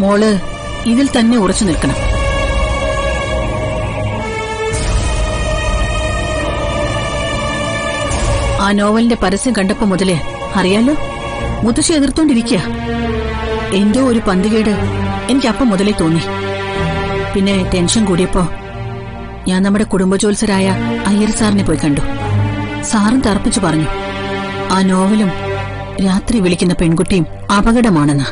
മോള് ഇതിൽ തന്നെ ഉറച്ചു നിൽക്കണം ആ നോവലിന്റെ പരസ്യം കണ്ടപ്പോ മുതലേ അറിയാലോ മുത്തശ്ശി എതിർത്തോണ്ടിരിക്കുക എന്തോ ഒരു പന്തികേട് എനിക്ക് അപ്പം മുതലേ തോന്നി പിന്നെ ടെൻഷൻ കൂടിയപ്പോ ഞാൻ നമ്മുടെ കുടുംബജോത്സരായ അയ്യർ സാറിനെ പോയി കണ്ടു സാറും തർപ്പിച്ചു പറഞ്ഞു ആ നോവലും രാത്രി വിളിക്കുന്ന പെൺകുട്ടിയും അപകടമാണെന്ന്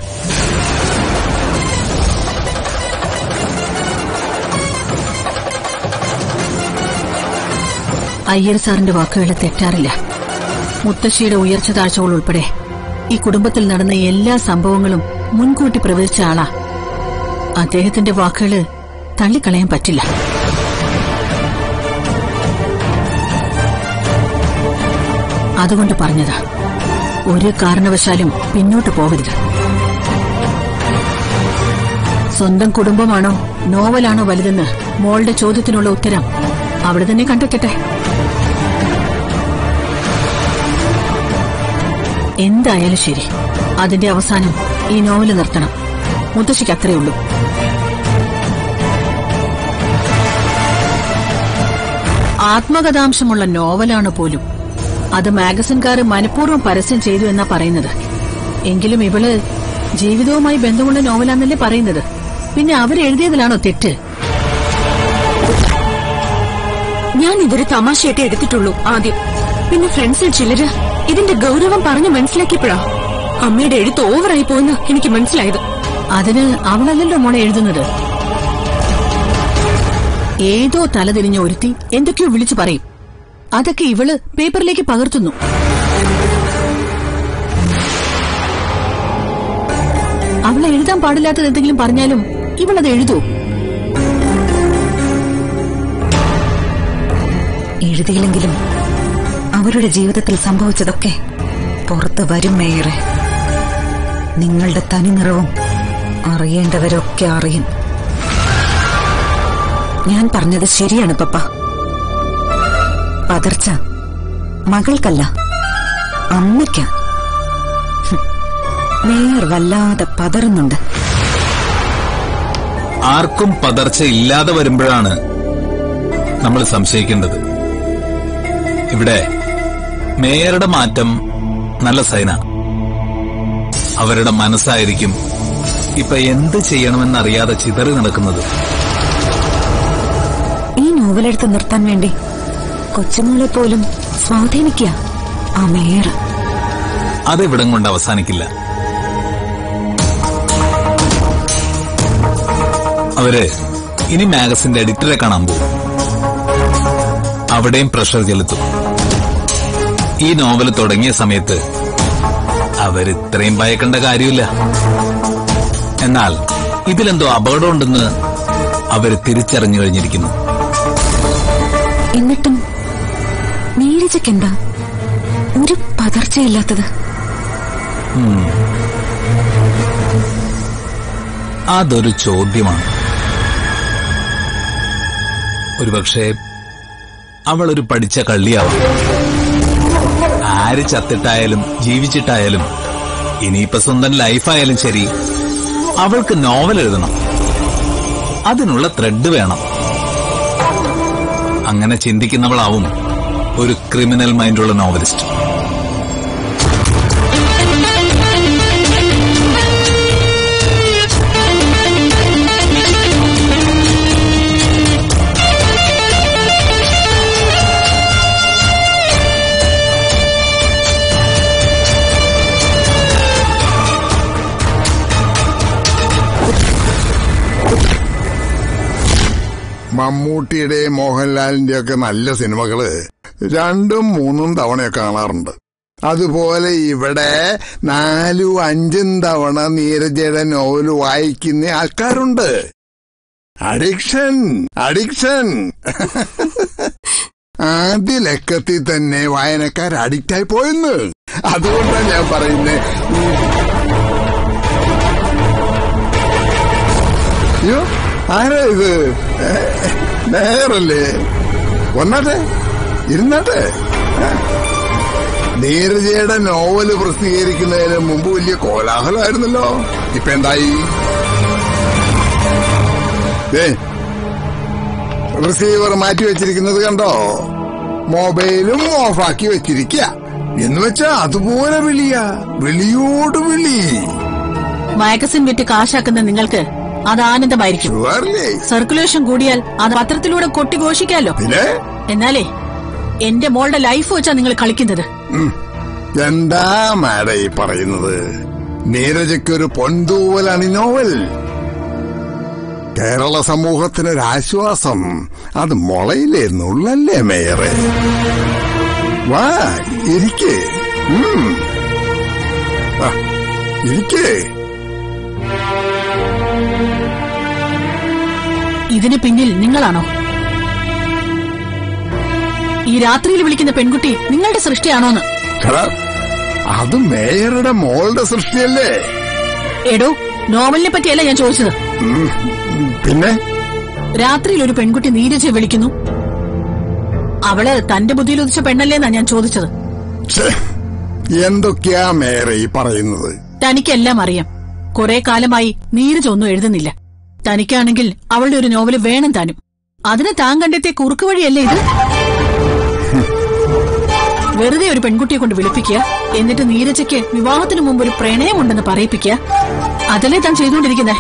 അയ്യർ സാറിന്റെ വാക്കുകൾ തെറ്റാറില്ല മുത്തശ്ശിയുടെ ഉയർച്ച താഴ്ചകൾ ഉൾപ്പെടെ ഈ കുടുംബത്തിൽ നടന്ന എല്ലാ സംഭവങ്ങളും മുൻകൂട്ടി പ്രവചിച്ച ആളാ അദ്ദേഹത്തിന്റെ വാക്കുകള് തള്ളിക്കളയാൻ പറ്റില്ല അതുകൊണ്ട് പറഞ്ഞതാ ഒരു കാരണവശാലും പിന്നോട്ട് പോകരുത് സ്വന്തം കുടുംബമാണോ നോവലാണോ വലുതെന്ന് മോളുടെ ചോദ്യത്തിനുള്ള ഉത്തരം അവിടെ തന്നെ കണ്ടെത്തട്ടെ എന്തായാലും ശരി അതിന്റെ അവസാനം ഈ നോവല് നിർത്തണം മുത്തശ്ശിക്ക് അത്രേ ഉള്ളൂ ആത്മകഥാംശമുള്ള നോവലാണ് പോലും അത് മാഗസിൻകാർ മനഃപൂർവ്വം പരസ്യം ചെയ്തു എന്നാ പറയുന്നത് എങ്കിലും ഇവള് ജീവിതവുമായി ബന്ധമുള്ള നോവലാന്നല്ലേ പറയുന്നത് പിന്നെ അവരെഴുതിയതിലാണോ തെറ്റ് ഞാൻ ഇതൊരു തമാശയായിട്ട് എടുത്തിട്ടുള്ളൂ ആദ്യം പിന്നെ ഫ്രണ്ട്സിൽ ചിലര് ഇതിന്റെ ഗൗരവം പറഞ്ഞു മനസ്സിലാക്കിയപ്പോഴാ അമ്മയുടെ എഴുത്ത് ഓവറായി പോയെന്ന് എനിക്ക് മനസ്സിലായത് അതിന് അവളല്ലല്ലോ മോളെ എഴുതുന്നത് ഏതോ തലതിരിഞ്ഞ ഒരുത്തി എന്തൊക്കെയോ വിളിച്ചു പറയും അതൊക്കെ ഇവള് പേപ്പറിലേക്ക് പകർത്തുന്നു അവളെ എഴുതാൻ പാടില്ലാത്തത് എന്തെങ്കിലും പറഞ്ഞാലും ഇവളത് എഴുതൂ എഴുതിയില്ലെങ്കിലും അവരുടെ ജീവിതത്തിൽ സംഭവിച്ചതൊക്കെ പുറത്ത് വരും മേയറെ നിങ്ങളുടെ തനിനിറവും അറിയേണ്ടവരൊക്കെ അറിയും ഞാൻ പറഞ്ഞത് ശരിയാണ് പപ്പ പതർച്ച മകൾക്കല്ല അമ്മയ്ക്ക മേയർ വല്ലാതെ പതറുന്നുണ്ട് ആർക്കും പതർച്ച ഇല്ലാതെ വരുമ്പോഴാണ് നമ്മൾ സംശയിക്കേണ്ടത് ഇവിടെ മേയറുടെ മാറ്റം നല്ല സൈനാണ് അവരുടെ മനസ്സായിരിക്കും ഇപ്പൊ എന്ത് ചെയ്യണമെന്നറിയാതെ ചിതറി നടക്കുന്നത് ഈ നോവലെടുത്ത് നിർത്താൻ വേണ്ടി കൊച്ചുമോളെ പോലും സ്വാധീനിക്കുക ആ മേയർ അതിവിടം കൊണ്ട് അവസാനിക്കില്ല അവര് ഇനി മാഗസിന്റെ എഡിറ്ററെ കാണാൻ പോകും അവിടെയും പ്രഷർ ചെലുത്തും ഈ നോവൽ തുടങ്ങിയ സമയത്ത് അവരിത്രയും ഭയക്കേണ്ട കാര്യമില്ല എന്നാൽ ഇതിലെന്തോ അപകടമുണ്ടെന്ന് അവര് തിരിച്ചറിഞ്ഞു കഴിഞ്ഞിരിക്കുന്നു എന്നിട്ടും നീരജയ്ക്കെന്താ ഒരു പതർച്ചയില്ലാത്തത് അതൊരു ചോദ്യമാണ് ഒരുപക്ഷെ അവൾ ഒരു പഠിച്ച കള്ളിയാവാം ആര് ചത്തിട്ടായാലും ജീവിച്ചിട്ടായാലും ഇനിയിപ്പൊ സ്വന്തം ലൈഫായാലും ശരി അവൾക്ക് നോവൽ എഴുതണം അതിനുള്ള ത്രെഡ് വേണം അങ്ങനെ ചിന്തിക്കുന്നവളാവും ഒരു ക്രിമിനൽ മൈൻഡുള്ള നോവലിസ്റ്റ് മമ്മൂട്ടിയുടെയും മോഹൻലാലിന്റെ ഒക്കെ നല്ല സിനിമകള് രണ്ടും മൂന്നും തവണയൊക്കെ കാണാറുണ്ട് അതുപോലെ ഇവിടെ നാലും അഞ്ചും തവണ നീരജയുടെ നോവല് വായിക്കുന്ന ആൾക്കാരുണ്ട് അഡിക്ഷൻ അഡിക്ഷൻ ആദ്യ ലക്കത്തിൽ തന്നെ വായനക്കാർ അഡിക്റ്റായി പോയെന്ന് അതുകൊണ്ടാണ് ഞാൻ പറയുന്നത് അയ്യോ ആരാ ഇത് ഏ, നേരല്ലേ വന്നാട്ടെ ഇരുന്നാട്ടെ ഏ. നീരജയുടെ നോവല് പ്രസിദ്ധീകരിക്കുന്നതിന് മുമ്പ് വലിയ കോലാഹലമായിരുന്നല്ലോ ഇപ്പൊ എന്തായി ദേ, റിസീവർ മാറ്റി വെച്ചിരിക്കുന്നത് കണ്ടോ മൊബൈലും ഓഫാക്കി വെച്ചിരിക്കുക എന്ന് വെച്ചാ അതുപോലെ വിളിയ വിളിയോട് വിളി മാഗസിൻ വിറ്റ് കാശാക്കുന്ന നിങ്ങൾക്ക് അത് ആനന്ദമായിരിക്കും ഷുവർലി സർക്കുലേഷൻ കൂടിയാൽ അത് പത്രത്തിലൂടെ കൊട്ടി ഘോഷിക്കാലോ പിന്നെ എന്നാലേ എന്റെ മോളുടെ ലൈഫ് വെച്ചാ നിങ്ങൾ കളിക്കുന്നത് ഉം, എന്താ മാഡ ഈ പറയുന്നത് നീരജയ്ക്കൊരു പൊൻതൂവലാണ് ഈ നോവൽ കേരള സമൂഹത്തിനൊരാശ്വാസം അത് മുളയിലേ നുള്ളല്ലേ മേയറെ വാ ഇരിക്കേ ഉം. ആ, ഇരിക്കേ ഇതിന് പിന്നിൽ നിങ്ങളാണോ ഈ രാത്രിയിൽ വിളിക്കുന്ന പെൺകുട്ടി നിങ്ങളുടെ സൃഷ്ടിയാണോന്ന് എടാ, അത് മേയറുടെ മോളുടെ സൃഷ്ടിയല്ലേ എടോ നോവലിനെ പറ്റിയല്ല ഞാൻ ചോദിച്ചത് ഉം, പിന്നെ രാത്രിയിൽ ഒരു പെൺകുട്ടി നീരജെ വിളിക്കുന്നു അവള് തന്റെ ബുദ്ധിയിൽ ഉദിച്ച പെണ്ണല്ലേന്നാ ഞാൻ ചോദിച്ചത് ഛെ, എന്തൊക്കെയാ മേയറെ ഈ പറയുന്നത് തനിക്കെല്ലാം അറിയാം കുറെ കാലമായി നീരജ് ഒന്നും എഴുതുന്നില്ല തനിക്കാണെങ്കിൽ അവളുടെ ഒരു നോവല് വേണം താനും അതിന് താൻ കണ്ടെത്തിയ കുറുക്ക് വഴിയല്ലേ ഇത് വെറുതെ ഒരു പെൺകുട്ടിയെ കൊണ്ട് വിളിപ്പിക്കുക എന്നിട്ട് നീരജയ്ക്ക് വിവാഹത്തിനു മുമ്പ് ഒരു പ്രണയമുണ്ടെന്ന് പറയിപ്പിക്കുക അതല്ലേ താൻ ചെയ്തുകൊണ്ടിരിക്കുന്നേ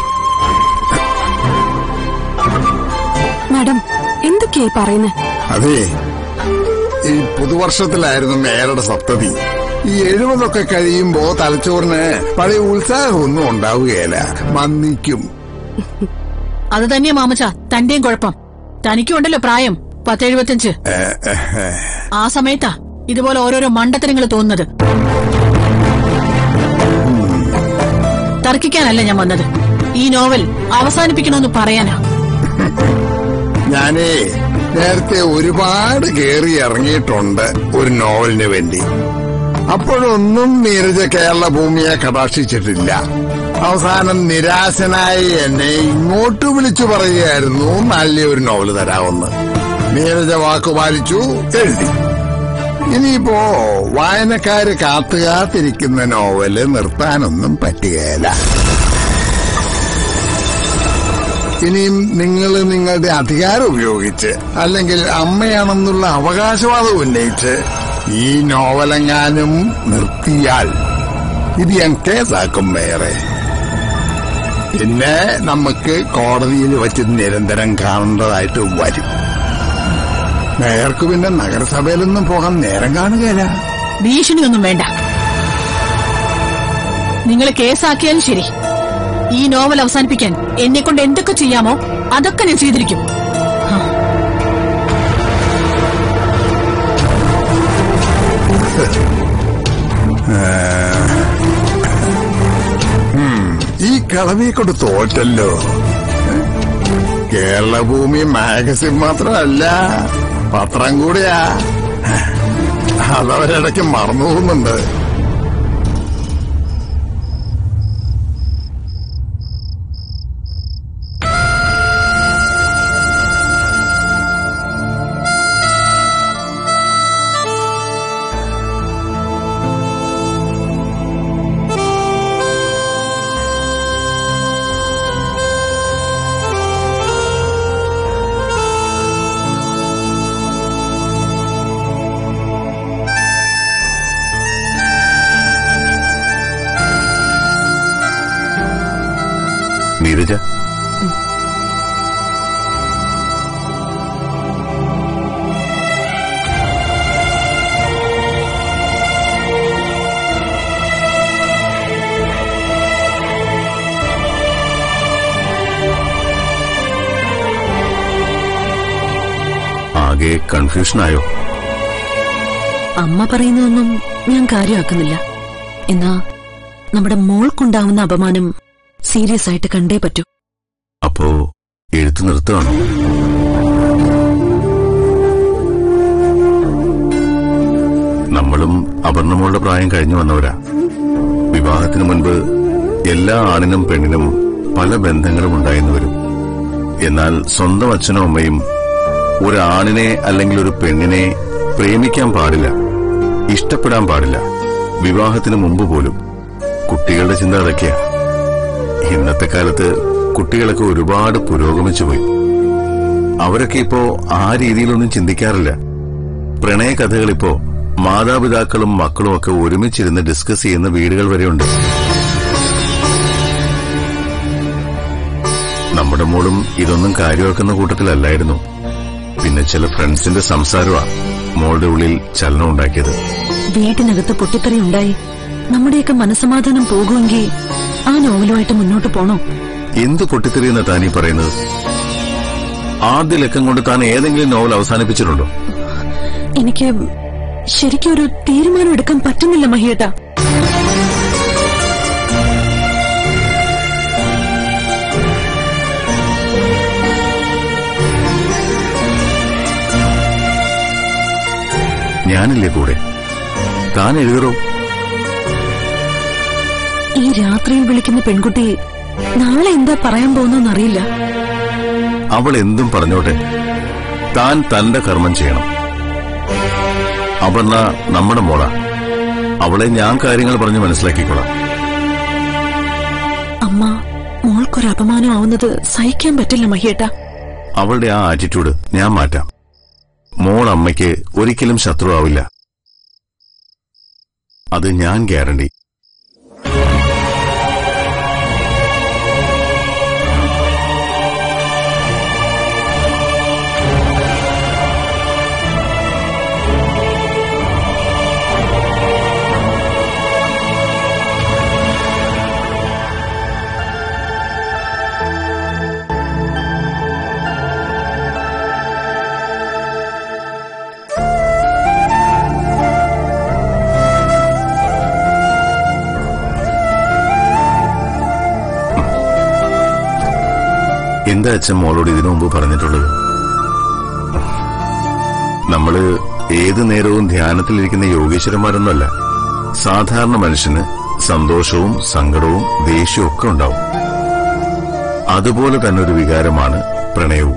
മാഡം എന്തൊക്കെയായി പറയുന്നത് അതെ ഈ പുതുവർഷത്തിലായിരുന്നു മേയറുടെ സപ്തതി ഈ എഴുപതൊക്കെ കഴിയുമ്പോ തലച്ചോറിന് പഴയ ഉത്സാഹമൊന്നും ഉണ്ടാവുകയില്ല മന്ദിക്കും അത് തന്നെയാ മാമച്ച തന്റെയും കുഴപ്പം തനിക്കും ഉണ്ടല്ലോ പ്രായം പത്തെഴുപത്തിയഞ്ച് ഏ, ഏ, ഏ. ആ സമയത്താ ഇതുപോലെ ഓരോരോ മണ്ടത്തരങ്ങൾ തോന്നുന്നത് തർക്കിക്കാനല്ല ഞാൻ വന്നത് ഈ നോവൽ അവസാനിപ്പിക്കണമെന്ന് പറയാനാ ഞാനേ നേരത്തെ ഒരുപാട് കേറി ഇറങ്ങിയിട്ടുണ്ട് ഒരു നോവലിന് വേണ്ടി അപ്പോഴൊന്നും നീരജ കേരള ഭൂമിയെ കടാക്ഷിച്ചിട്ടില്ല അവസാനം നിരാശനായി എന്നെ ഇങ്ങോട്ട് വിളിച്ചു പറയുകയായിരുന്നു നല്ലൊരു നോവൽ തരാമെന്ന് നീരജ വാക്ക് പാലിച്ചു എഴുതി ഇനിയിപ്പോ വായനക്കാര് കാത്തു കാത്തിരിക്കുന്ന നോവല് നിർത്താനൊന്നും പറ്റുകയില്ല ഇനിയും നിങ്ങൾ നിങ്ങളുടെ അധികാരം ഉപയോഗിച്ച് അല്ലെങ്കിൽ അമ്മയാണെന്നുള്ള അവകാശവാദം ഉന്നയിച്ച് ഈ നോവലെങ്ങാനും നിർത്തിയാൽ ഇത് ഞാൻ കേസാക്കും വേറെ പിന്നെ നമുക്ക് കോടതിയിൽ വച്ച് നിരന്തരം കാണേണ്ടതായിട്ട് വരും മേയർക്ക് പിന്നെ നഗരസഭയിലൊന്നും പോകാൻ നേരം കാണുകയില്ല ഭീഷണിയൊന്നും വേണ്ട നിങ്ങൾ കേസാക്കിയാലും ശരി ഈ നോവൽ അവസാനിപ്പിക്കാൻ എന്നെ കൊണ്ട് എന്തൊക്കെ ചെയ്യാമോ അതൊക്കെ ഞാൻ ചെയ്തിരിക്കും ആ. ഈ കളവിയെ കൊണ്ട് തോറ്റല്ലോ കേരളഭൂമി മാഗസിൻ മാത്രമല്ല പത്രം കൂടിയാ അതവരിടയ്ക്ക് മറന്നു പോകുന്നുണ്ട് നീരജ ആകെ കൺഫ്യൂഷനായോ അമ്മ പറയുന്നതൊന്നും ഞാൻ കാര്യമാക്കുന്നില്ല എന്നാ നമ്മുടെ മോൾക്കുണ്ടാവുന്ന അപമാനം സീരിയസ് ആയിട്ട് കണ്ടേ പറ്റൂ അപ്പോ എഴുത്ത് നിർത്തുകയാണോ നമ്മളും അപർണമോളുടെ പ്രായം കഴിഞ്ഞു വന്നവരാ വിവാഹത്തിന് മുൻപ് എല്ലാ ആണിനും പെണ്ണിനും പല ബന്ധങ്ങളും ഉണ്ടായെന്ന് വരും എന്നാൽ സ്വന്തം അച്ഛനും അമ്മയും ഒരു ആണിനെ അല്ലെങ്കിൽ ഒരു പെണ്ണിനെ പ്രേമിക്കാൻ പാടില്ല ഇഷ്ടപ്പെടാൻ പാടില്ല വിവാഹത്തിന് മുമ്പ് പോലും കുട്ടികളുടെ ചിന്ത അതൊക്കെയാ ഇന്നത്തെ കാലത്ത് കുട്ടികളൊക്കെ ഒരുപാട് പുരോഗമിച്ചു പോയി അവരൊക്കെ ഇപ്പോ ആ രീതിയിലൊന്നും ചിന്തിക്കാറില്ല പ്രണയ കഥകളിപ്പോ മാതാപിതാക്കളും മക്കളും ഒക്കെ ഒരുമിച്ചിരുന്ന് ഡിസ്കസ് ചെയ്യുന്ന വീടുകൾ വരെയുണ്ട് നമ്മുടെ മോളും ഇതൊന്നും കാര്യമാക്കുന്ന കൂട്ടത്തിലല്ലായിരുന്നു പിന്നെ ചില ഫ്രണ്ട്സിന്റെ സംസാരമാ മോളുടെ ഉള്ളിൽ ചലനം ഉണ്ടാക്കിയത് വീട്ടിനകത്ത് പൊട്ടിത്തെറി ഉണ്ടായി നമ്മുടെയൊക്കെ മനസമാധാനം പോകുമെങ്കിൽ ആ നോവലുമായിട്ട് മുന്നോട്ട് പോണോ എന്ത് പൊട്ടിത്തെറിയെന്ന താനീ പറയുന്നത് ആദ്യ ലക്കം കൊണ്ട് താൻ ഏതെങ്കിലും നോവൽ അവസാനിപ്പിച്ചിട്ടുണ്ടോ എനിക്ക് ശരിക്കും ഒരു തീരുമാനം എടുക്കാൻ പറ്റുന്നില്ല മഹിയേട്ട ഞാനില്ലേ കൂടെ താൻ എഴുതറോ ഈ രാത്രിയിൽ വിളിക്കുന്ന പെൺകുട്ടി നാളെ എന്താ പറയാൻ പോകുന്നറിയില്ല അവൾ എന്തും പറഞ്ഞോട്ടെ താൻ തന്റെ കർമ്മം ചെയ്യണം അപർണ നമ്മുടെ മോളാ അവളെ ഞാൻ കാര്യങ്ങൾ പറഞ്ഞ് മനസ്സിലാക്കിക്കോളാം അമ്മ മോൾക്കൊരു അപമാനം ആവുന്നത് സഹിക്കാൻ പറ്റില്ല മഹിയേട്ട അവളുടെ ആ ആറ്റിറ്റ്യൂഡ് ഞാൻ മാറ്റാം മോൾ അമ്മയ്ക്ക് ഒരിക്കലും ശത്രുവാവില്ല അത് ഞാൻ ഗ്യാരണ്ടി എന്താ അച്ഛൻ മോളോട് ഇതിനു മുമ്പ് പറഞ്ഞിട്ടുള്ളത് നമ്മള് ഏതു നേരവും ധ്യാനത്തിലിരിക്കുന്ന യോഗീശ്വരന്മാരൊന്നുമല്ല സാധാരണ മനുഷ്യന് സന്തോഷവും സങ്കടവും ദേഷ്യവും ഒക്കെ ഉണ്ടാവും അതുപോലെ തന്നെ ഒരു വികാരമാണ് പ്രണയവും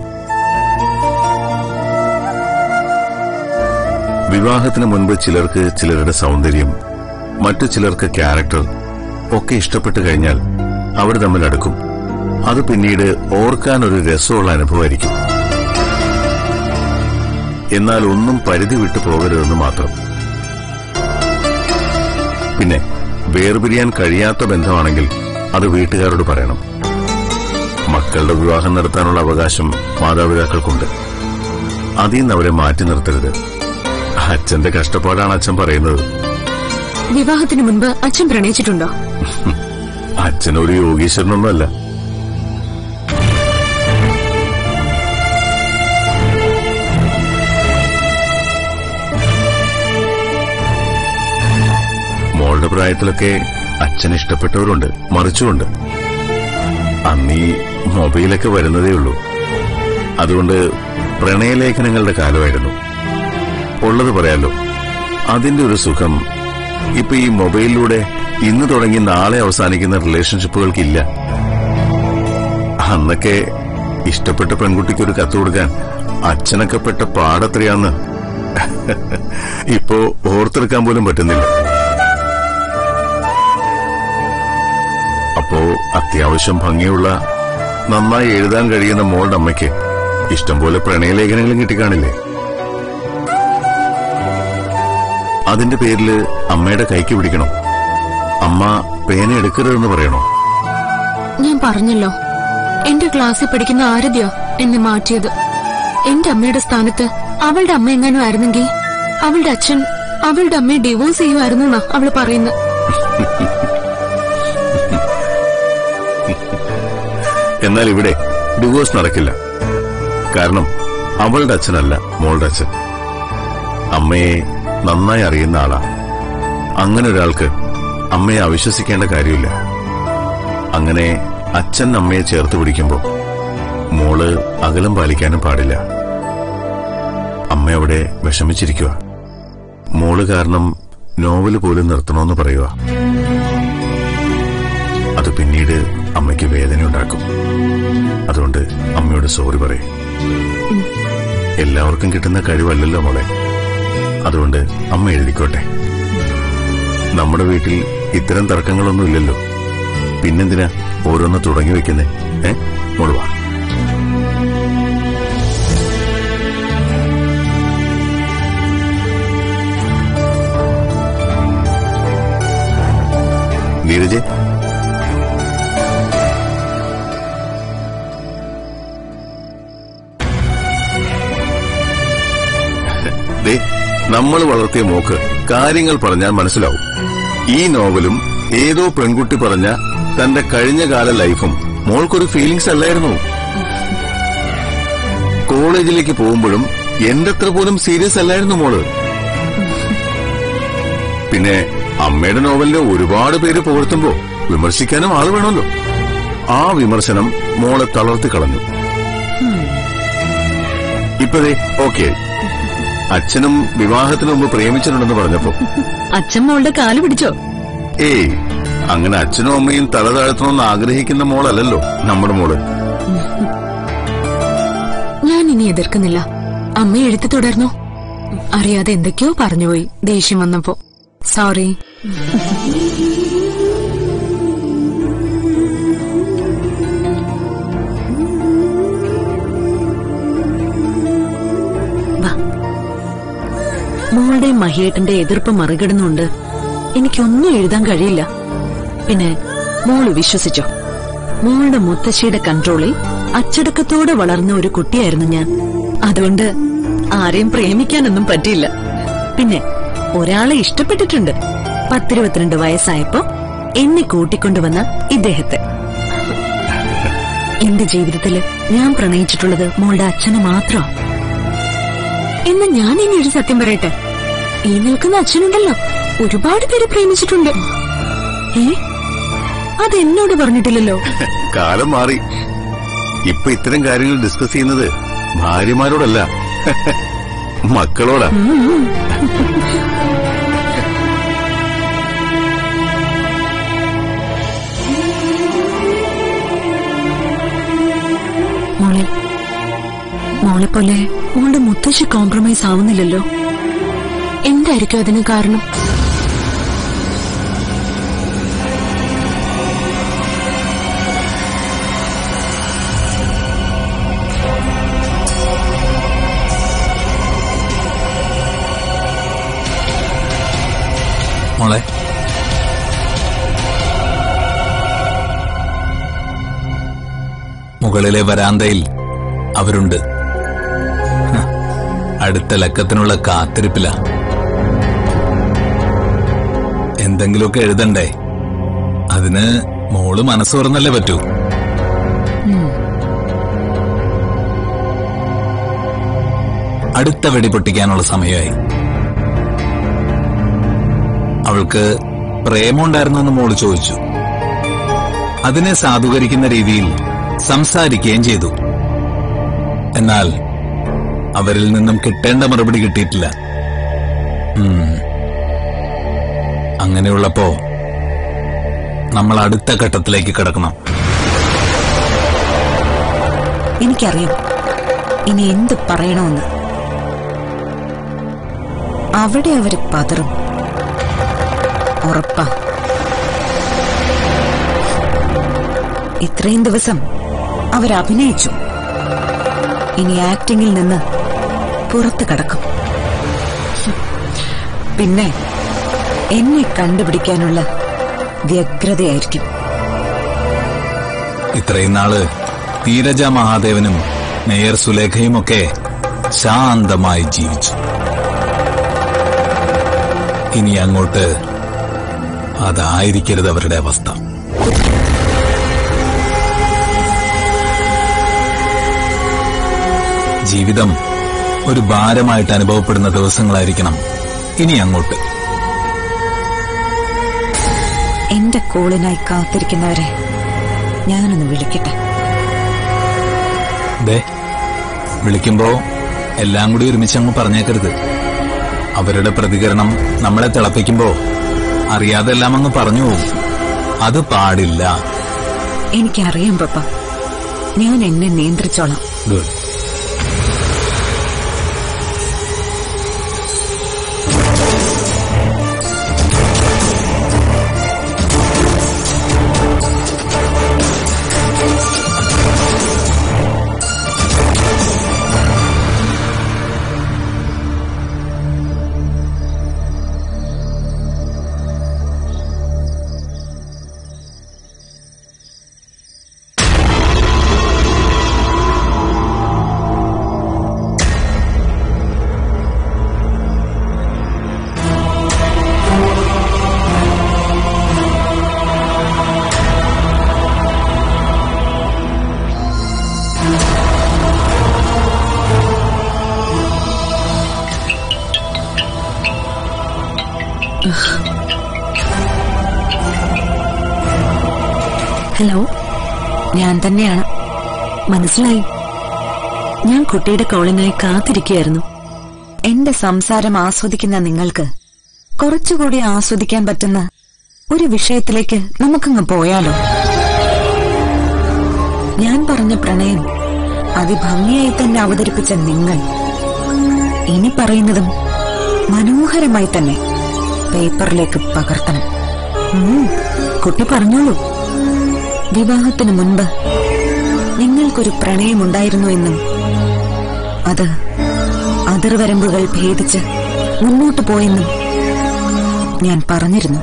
വിവാഹത്തിന് മുൻപ് ചിലർക്ക് ചിലരുടെ സൗന്ദര്യം മറ്റു ചിലർക്ക് ക്യാരക്ടർ ഒക്കെ ഇഷ്ടപ്പെട്ടു കഴിഞ്ഞാൽ അവർ തമ്മിൽ അടുക്കും അത് പിന്നീട് ഓർക്കാൻ ഒരു രസമുള്ള അനുഭവമായിരിക്കും എന്നാൽ ഒന്നും പരിധി വിട്ടു പോകരുതെന്ന് മാത്രം പിന്നെ വേർപിരിയാൻ കഴിയാത്ത ബന്ധമാണെങ്കിൽ അത് വീട്ടുകാരോട് പറയണം മക്കളുടെ വിവാഹം നടത്താനുള്ള അവകാശം മാതാപിതാക്കൾക്കുണ്ട് അതിൽ നിന്ന് അവരെ മാറ്റി നിർത്തരുത് അച്ഛന്റെ കഷ്ടപ്പാടാണ് അച്ഛൻ പറയുന്നത് വിവാഹത്തിന് മുൻപ് അച്ഛൻ പ്രണയിച്ചിട്ടുണ്ടോ അച്ഛനൊരു യോഗീശ്വരനൊന്നുമല്ല മോളുടെ പ്രായത്തിലൊക്കെ അച്ഛൻ ഇഷ്ടപ്പെട്ടവരുണ്ട് മറിച്ചുമുണ്ട് അന്നീ മൊബൈലൊക്കെ വരുന്നതേ ഉള്ളൂ അതുകൊണ്ട് പ്രണയലേഖനങ്ങളുടെ കാലമായിരുന്നു ഉള്ളത് പറയാലോ അതിന്റെ ഒരു സുഖം ഇപ്പൊ ഈ മൊബൈലിലൂടെ ഇന്ന് തുടങ്ങി നാളെ അവസാനിക്കുന്ന റിലേഷൻഷിപ്പുകൾക്കില്ല അന്നൊക്കെ ഇഷ്ടപ്പെട്ട പെൺകുട്ടിക്ക് ഒരു കത്ത് കൊടുക്കാൻ അച്ഛനൊക്കെ പെട്ട പാടത്രയാന്ന് ഇപ്പോ ഓർത്തെടുക്കാൻ പോലും പറ്റുന്നില്ല അപ്പോ അത്യാവശ്യം ഭംഗിയുള്ള നന്നായി എഴുതാൻ കഴിയുന്ന മോളുടെ അമ്മയ്ക്ക് ഇഷ്ടംപോലെ പ്രണയലേഖനങ്ങളും കിട്ടിക്കാണില്ലേ അതിന്റെ പേരില് അമ്മയുടെ കൈക്ക് പിടിക്കണം അമ്മ പേന എടുക്കരുതെന്ന് പറയണോ ഞാൻ പറഞ്ഞല്ലോ എന്റെ ക്ലാസ്സിൽ പഠിക്കുന്ന ആരതിയ എന്നെ മാറ്റിയത് എന്റെ അമ്മയുടെ സ്ഥാനത്ത് അവളുടെ അമ്മ എങ്ങാനും ആയിരുന്നെങ്കിൽ അവളുടെ അച്ഛൻ അവളുടെ അമ്മയെ ഡിവോഴ്സ് ചെയ്യുമായിരുന്നു എന്നാ അവള് പറയുന്നത് എന്നാൽ ഇവിടെ ഡിവോഴ്സ് നടക്കില്ല കാരണം അവളുടെ അച്ഛനല്ല മോളുടെ അച്ഛൻ അമ്മയെ നന്നായി അറിയുന്ന ആളാ അങ്ങനെ ഒരാൾക്ക് അമ്മയെ അവിശ്വസിക്കേണ്ട കാര്യമില്ല അങ്ങനെ അച്ഛൻ അമ്മയെ ചേർത്ത് പിടിക്കുമ്പോ മോള് അകലം പാലിക്കാനും പാടില്ല അമ്മ അവിടെ വിഷമിച്ചിരിക്കുക മോള് കാരണം നോവല് പോലും നിർത്തണമെന്ന് പറയുക അത് പിന്നീട് അമ്മയ്ക്ക് വേദനയുണ്ടാക്കും അതുകൊണ്ട് അമ്മയോട് സോറി പറയും എല്ലാവർക്കും കിട്ടുന്ന കഴിവല്ലല്ലോ മോളെ അതുകൊണ്ട് അമ്മ എഴുതിക്കോട്ടെ നമ്മുടെ വീട്ടിൽ ഇത്തരം തർക്കങ്ങളൊന്നും ഇല്ലല്ലോ പിന്നെന്തിനാ ഓരോന്ന് തുടങ്ങി വെക്കുന്നേ ഏ മോള് വാ നീരജ് ദേ നമ്മൾ വളർത്തിയ മോക്ക് കാര്യങ്ങൾ പറഞ്ഞാൽ മനസ്സിലാവും ഈ നോവലും ഏതോ പെൺകുട്ടി പറഞ്ഞ തന്റെ കഴിഞ്ഞ കാല ലൈഫും മോൾക്കൊരു ഫീലിങ്സ് അല്ലായിരുന്നു കോളേജിലേക്ക് പോകുമ്പോഴും എന്റെ അത്ര പോലും സീരിയസ് അല്ലായിരുന്നു മോള് പിന്നെ അമ്മയുടെ നോവലിനെ ഒരുപാട് പേര് പുകഴ്ത്തുമ്പോ വിമർശിക്കാനും ആള് വേണമല്ലോ ആ വിമർശനം മോളെ തളർത്തി കളഞ്ഞു ഇപ്പതേ ഓക്കെ അച്ഛനും വിവാഹത്തിന് മുമ്പ് പ്രേമിച്ചിട്ടുണ്ടെന്ന് പറഞ്ഞപ്പോ അച്ഛൻ മോളുടെ കാല് പിടിച്ചോ ഏയ് അങ്ങനെ അച്ഛനും അമ്മയും തല താഴ്ത്തണമെന്ന് ആഗ്രഹിക്കുന്ന മോളല്ലല്ലോ നമ്മുടെ മോള് ഞാൻ ഇനി എതിർക്കുന്നില്ല അമ്മ എഴുതി തുടർന്നു അറിയാതെ എന്തൊക്കെയോ പറഞ്ഞുപോയി ദേഷ്യം വന്നപ്പോ സോറി വാ മോളുടെ മഹിയേട്ടന്റെ എതിർപ്പ് മറികടന്നുകൊണ്ട് എനിക്കൊന്നും എഴുതാൻ കഴിയില്ല പിന്നെ മോള് വിശ്വസിച്ചോ മോളുടെ മുത്തശ്ശിയുടെ കൺട്രോളിൽ അച്ചടക്കത്തോടെ വളർന്ന ഒരു കുട്ടിയായിരുന്നു ഞാൻ അതുകൊണ്ട് ആരെയും പ്രേമിക്കാനൊന്നും പറ്റിയില്ല പിന്നെ ഒരാളെ ഇഷ്ടപ്പെട്ടിട്ടുണ്ട് പത്തിരുപത്തിരണ്ട് വയസ്സായപ്പോ എന്നെ കൂട്ടിക്കൊണ്ടുവന്ന ഇദ്ദേഹത്തെ എന്റെ ജീവിതത്തില് ഞാൻ പ്രണയിച്ചിട്ടുള്ളത് മോളുടെ അച്ഛനെ മാത്രമാണ് എന്നാ ഞാൻ ഇനി ഒരു സത്യം പറയട്ടെ ഈ നിൽക്കുന്ന അച്ഛനുണ്ടല്ലോ ഒരുപാട് പേര് പ്രേമിച്ചിട്ടുണ്ട് ഏ അതെന്നോട് പറഞ്ഞിട്ടില്ലല്ലോ കാലം മാറി ഇപ്പൊ ഇത്തരം കാര്യങ്ങൾ ഡിസ്കസ് ചെയ്യുന്നത് ഭാര്യമാരോടല്ല മക്കളോടാ മോളെ മോളെ പോലെ മോളുടെ മുത്തശ്ശി കോംപ്രമൈസ് ആവുന്നില്ലല്ലോ എന്തായിരിക്കും അതിന് കാരണം മോളെ മുകളിലെ വരാന്തയിൽ അവരുണ്ട് ഹ, അടുത്ത ലക്കത്തിനുള്ള കാത്തിരിപ്പില എന്തെങ്കിലുമൊക്കെ എഴുതണ്ടേ അതിന് മോള് മനസ്സ് തുറന്നല്ലേ പറ്റൂ അടുത്ത വെടി പൊട്ടിക്കാനുള്ള സമയമായി അവൾക്ക് പ്രേമുണ്ടായിരുന്നോ എന്ന് മോള് ചോദിച്ചു അതിനെ സാധൂകരിക്കുന്ന രീതിയിൽ സംസാരിക്കുകയും ചെയ്തു എന്നാൽ അവരിൽ നിന്നും കിട്ടേണ്ട മറുപടി കിട്ടിയിട്ടില്ല ഉം. അങ്ങനെയുള്ളപ്പോ നമ്മൾ അടുത്ത ഘട്ടത്തിലേക്ക് കിടക്കണം എനിക്കറിയാം ഇനി എന്ത് പറയണമെന്ന് അവിടെ അവര് പതറും ഉറപ്പാ ഇത്രയും ദിവസം അവരഭിനയിച്ചു ഇനി ആക്ടിങ്ങിൽ നിന്ന് പുറത്തു കടക്കും പിന്നെ എന്നെ കണ്ടുപിടിക്കാനുള്ള വ്യഗ്രതയായിരിക്കും ഇത്രയും നാള് നീരജ മഹാദേവനും മേയർ സുലേഖയുമൊക്കെ ശാന്തമായി ജീവിച്ചു ഇനി അങ്ങോട്ട് അതായിരിക്കരുത് അവരുടെ അവസ്ഥ ജീവിതം ഒരു ഭാരമായിട്ട് അനുഭവപ്പെടുന്ന ദിവസങ്ങളായിരിക്കണം ഇനി അങ്ങോട്ട് എന്റെ കോളിനായി കാത്തിരിക്കുന്നവരെ ഞാനൊന്ന് വിളിക്കട്ടെ ദേ വിളിക്കുമ്പോ എല്ലാം കൂടി ഒരുമിച്ച് അങ്ങ് പറഞ്ഞേക്കരുത് അവരുടെ പ്രതികരണം നമ്മളെ തിളപ്പിക്കുമ്പോ അറിയാതെ എല്ലാം അങ്ങ് പറഞ്ഞു പോകും അത് പാടില്ല എനിക്കറിയാം പപ്പ ഞാൻ എന്നെ നിയന്ത്രിച്ചോളാം ഗുഡ് ഹലോ ഞാൻ തന്നെയാണ് മനസ്സിലായി ഞാൻ കുട്ടിയുടെ കോളിനായി കാത്തിരിക്കുകയായിരുന്നു എന്റെ സംസാരം ആസ്വദിക്കുന്ന നിങ്ങൾക്ക് കുറച്ചുകൂടി ആസ്വദിക്കാൻ പറ്റുന്ന ഒരു വിഷയത്തിലേക്ക് നമുക്കങ്ങ് പോയാലോ ഞാൻ പറഞ്ഞ പ്രണയം അതിഭംഗിയായി തന്നെ അവതരിപ്പിച്ച നിങ്ങൾ ഇനി പറയുന്നതും മനോഹരമായി തന്നെ പേപ്പറിലേക്ക് പകർത്തണം ഉം, കുട്ടി പറഞ്ഞോളൂ വിവാഹത്തിന് മുൻപ് നിങ്ങൾക്കൊരു പ്രണയമുണ്ടായിരുന്നു എന്നും അത് അതിർവരമ്പുകൾ ഭേദിച്ച് മുന്നോട്ടു പോയെന്നും ഞാൻ പറഞ്ഞിരുന്നു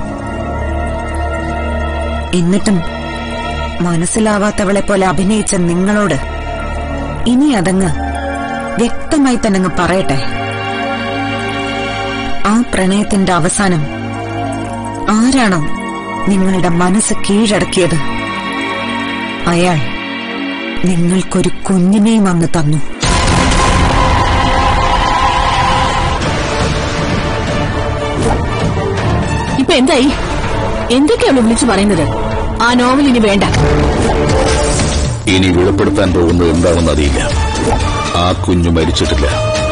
എന്നിട്ടും മനസ്സിലാവാത്തവളെ പോലെ അഭിനയിച്ച നിങ്ങളോട് ഇനി അതങ്ങ് വ്യക്തമായി തന്നെ അങ്ങ് പറയട്ടെ ആ പ്രണയത്തിന്റെ അവസാനം ആരാണോ നിങ്ങളുടെ മനസ്സ് കീഴടക്കിയത് അയാൾ നിങ്ങൾക്കൊരു കുഞ്ഞിനെയും അങ്ങ് തന്നു ഇപ്പൊ എന്തായി എന്തൊക്കെയാണ് വിളിച്ചു പറയുന്നത് ആ നോവൽ ഇനി വേണ്ട ഇനി വെളിപ്പെടുത്താൻ പോകുന്നത് എന്താണെന്ന് അറിയില്ല ആ കുഞ്ഞു മരിച്ചിട്ടില്ല